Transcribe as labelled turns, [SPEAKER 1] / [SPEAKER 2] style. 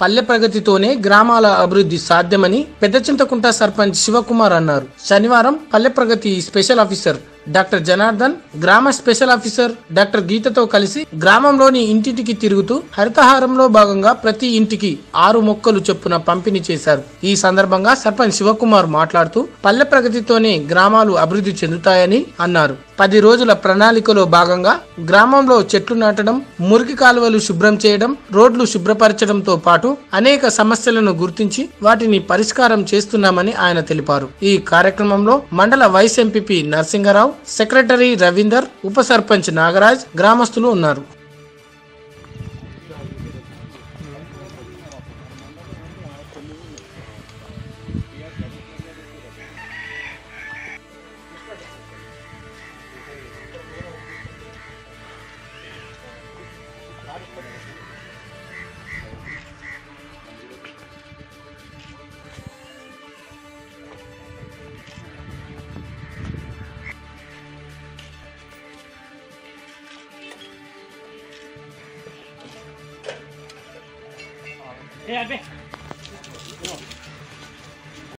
[SPEAKER 1] పల్లె ప్రగతితోనే గ్రామాల అభివృద్ధి సాధ్యమని పెద్ద చింతకుంట సర్పంచ్ శివకుమార్ అన్నారు శనివారం Palle Pragathi special officer doctor Janardhan గ్రామ స్పెషల్ ఆఫీసర్ డాక్టర్ గీతతో కలిసి గ్రామంలోని ఇంటింటికి తిరుగుతూ హరితహారంలో భాగంగా ప్రతి ఇంటికి ఆరు మొక్కలు చొప్పున పంపిణీ చేశారు ఈ సందర్భంగా సర్పంచ్ శివకుమార్ మాట్లాడుతూ పల్లె ప్రగతితోనే గ్రామాలు అభివృద్ధి చెందుతాయని అన్నారు పది రోజుల ప్రణాళికలో భాగంగా గ్రామంలో చెట్లు నాటడం మురికి కాలువలు శుభ్రం చేయడం రోడ్లు శుభ్రపరచడంతో పాటు అనేక సమస్యలను గుర్తించి వాటిని పరిష్కారం చేస్తున్నామని ఆయన తెలిపారు ఈ కార్యక్రమంలో మండల vice MPP Narasingarao secretary Ravinder ఉప సర్పంచ్ నాగరాజ్ గ్రామస్తులు ఉన్నారు
[SPEAKER 2] ఏ అబ్బే